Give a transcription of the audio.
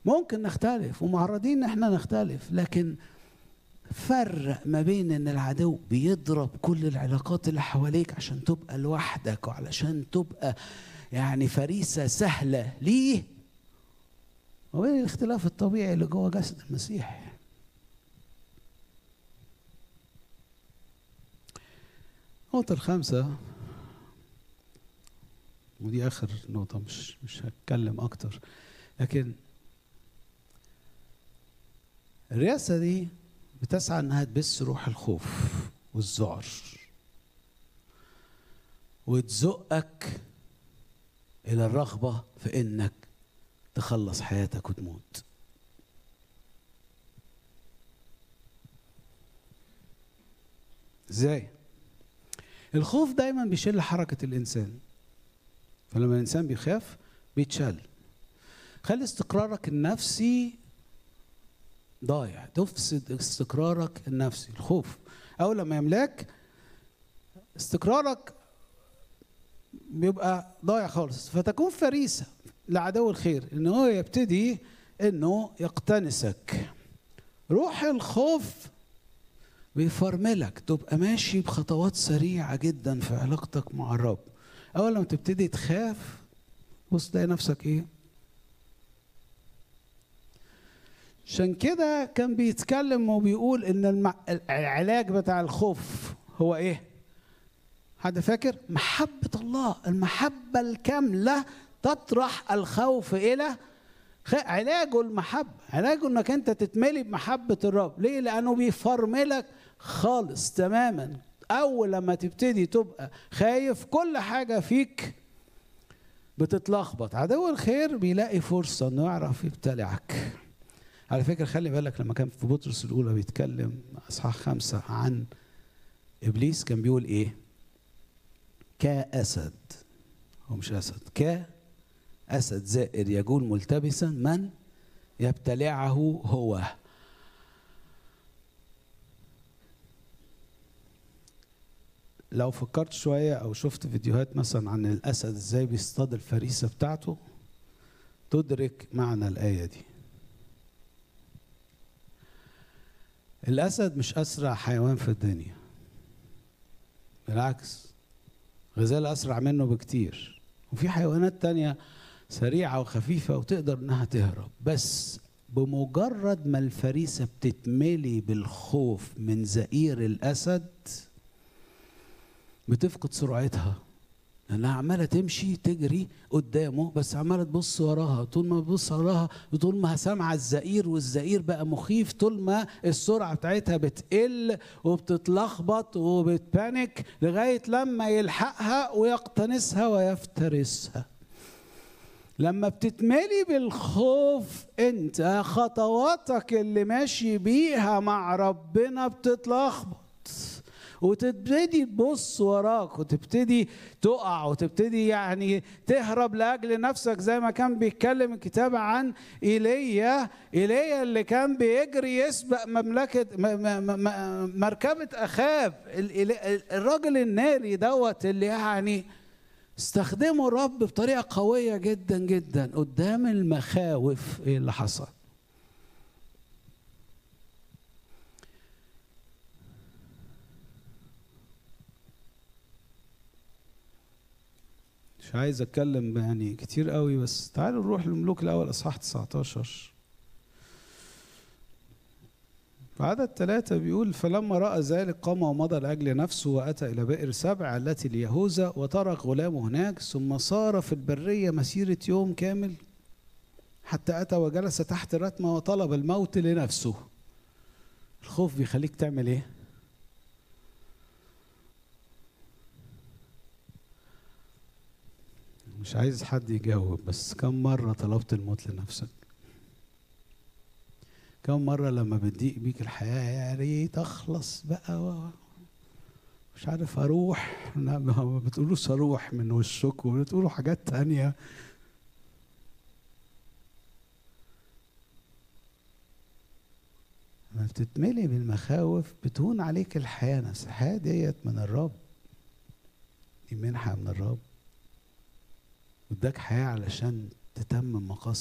ممكن نختلف ومعرضين ان احنا نختلف لكن فرق ما بين ان العدو بيضرب كل العلاقات اللي حواليك عشان تبقى لوحدك وعلشان تبقى يعني فريسة سهلة ليه وبين الاختلاف الطبيعي اللي جوه جسد المسيح النقطة الخامسة ودي آخر نقطة مش مش هتكلم أكتر لكن الرئاسة دي بتسعى إنها تبث روح الخوف والذعر وتزقك إلى الرغبة في إنك تخلص حياتك وتموت ازاي الخوف دايما بيشل حركة الإنسان فلما الإنسان بيخاف بيتشل خلي استقرارك النفسي ضايع تفسد استقرارك النفسي الخوف أول لما يملاك استقرارك بيبقى ضايع خالص فتكون فريسة لعدو الخير ان هو يبتدي انه يقتنسك روح الخوف بيفرملك تبقى ماشي بخطوات سريعة جدا في علاقتك مع الرب أول لما تبتدي تخاف بص تلاقي نفسك إيه عشان كده كان بيتكلم وبيقول إن المع... العلاج بتاع الخوف هو إيه؟ حد فاكر؟ محبة الله المحبة الكاملة تطرح الخوف إلى علاجه المحبة علاجه انك انت تتملي بمحبة الرب ليه لانه بيفرملك خالص تماما اول لما تبتدي تبقى خايف كل حاجة فيك بتتلخبط عدو الخير بيلاقي فرصة انه يعرف يبتلعك على فكرة خلي بالك لما كان في بطرس الأولى بيتكلم أصحاح خمسة عن إبليس كان بيقول إيه؟ كأسد هو مش أسد كأسد زائر يجول ملتبسا من يبتلعه هو لو فكرت شوية أو شفت فيديوهات مثلا عن الأسد إزاي بيصطاد الفريسة بتاعته تدرك معنى الآية دي الأسد مش أسرع حيوان في الدنيا بالعكس غزال أسرع منه بكتير وفي حيوانات تانية سريعة وخفيفة وتقدر إنها تهرب بس بمجرد ما الفريسة بتتملي بالخوف من زئير الأسد بتفقد سرعتها لانها عماله تمشي تجري قدامه بس عماله تبص وراها طول ما بتبص وراها طول ما سامعه الزئير والزئير بقى مخيف طول ما السرعه بتاعتها بتقل وبتتلخبط وبتبانك لغايه لما يلحقها ويقتنسها ويفترسها لما بتتملي بالخوف انت خطواتك اللي ماشي بيها مع ربنا بتتلخبط وتبتدي تبص وراك وتبتدي تقع وتبتدي يعني تهرب لاجل نفسك زي ما كان بيتكلم الكتاب عن ايليا ايليا اللي كان بيجري يسبق مملكه مركبه اخاب الراجل الناري دوت اللي يعني استخدمه الرب بطريقه قويه جدا جدا قدام المخاوف ايه اللي حصل مش عايز اتكلم يعني كتير قوي بس تعالوا نروح للملوك الاول اصحاح 19 فعدد ثلاثة بيقول فلما رأى ذلك قام ومضى لأجل نفسه وأتى إلى بئر سبع التي ليهوذا وترك غلامه هناك ثم صار في البرية مسيرة يوم كامل حتى أتى وجلس تحت رتمة وطلب الموت لنفسه الخوف بيخليك تعمل إيه؟ مش عايز حد يجاوب بس كم مرة طلبت الموت لنفسك كم مرة لما بتضيق بيك الحياة يا ريت أخلص بقى و... مش عارف أروح ما بتقولوش أروح من وشكم بتقولوا حاجات تانية لما بتتملي بالمخاوف بتهون عليك الحياة نفسها الحياة ديت من الرب دي منحة من الرب اداك حياة علشان تتمم مقاصد